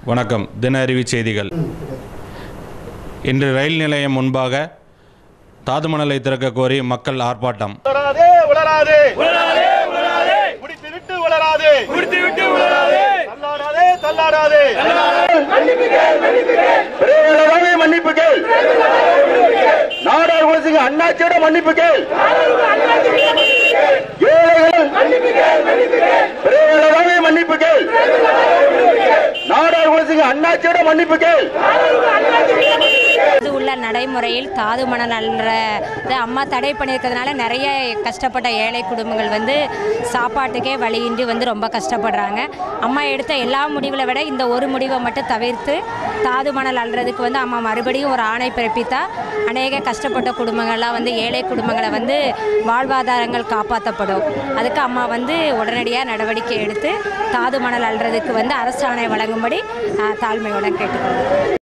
வணக்கம் தின அறிவி செய்திகள் இன்று ரயில் நிலையம் முன்பாக தாதுமணலை திறக்க கோரி மக்கள் ஆர்ப்பாட்டம் உளராதே உளராதே உளராதே உளராதே முடித்து விட்டு உளராதே முடித்து விட்டு உளராதே தள்ளாடாதே தள்ளாடாதே விரைவிலவே மன்னிப்பு கேள் நாடார் குலசிங்க அண்ணாச்சியோட மன்னிப்பு கேள் ஏழைகள் விரைவிலவே மன்னிப்பு கேள் நாடார் குலசிங்க அண்ணாச்சியோட மன்னிப்பு கேள் இது உள்ள நடைமுறையில் தாது மணல் அள்ளுற இதை அம்மா தடை பண்ணியிருக்கிறதுனால நிறைய கஷ்டப்பட்ட ஏழை குடும்பங்கள் வந்து சாப்பாட்டுக்கே வழியின்றி வந்து ரொம்ப கஷ்டப்படுறாங்க அம்மா எடுத்த எல்லா முடிவுகளை விட இந்த ஒரு முடிவை மட்டும் தவிர்த்து தாது மணல் அள்ளுறதுக்கு வந்து அம்மா மறுபடியும் ஒரு ஆணை பிறப்பித்தா அநேக கஷ்டப்பட்ட குடும்பங்கள்லாம் வந்து ஏழை குடும்பங்களை வந்து வாழ்வாதாரங்கள் காப்பாற்றப்படும் அதுக்கு அம்மா வந்து உடனடியாக நடவடிக்கை எடுத்து தாது மணல் அள்ளுறதுக்கு வந்து அரசாணை வழங்கும்படி ஆஹ், தாழ்மையுடன் கேட்டுக்கொள்கிறேன்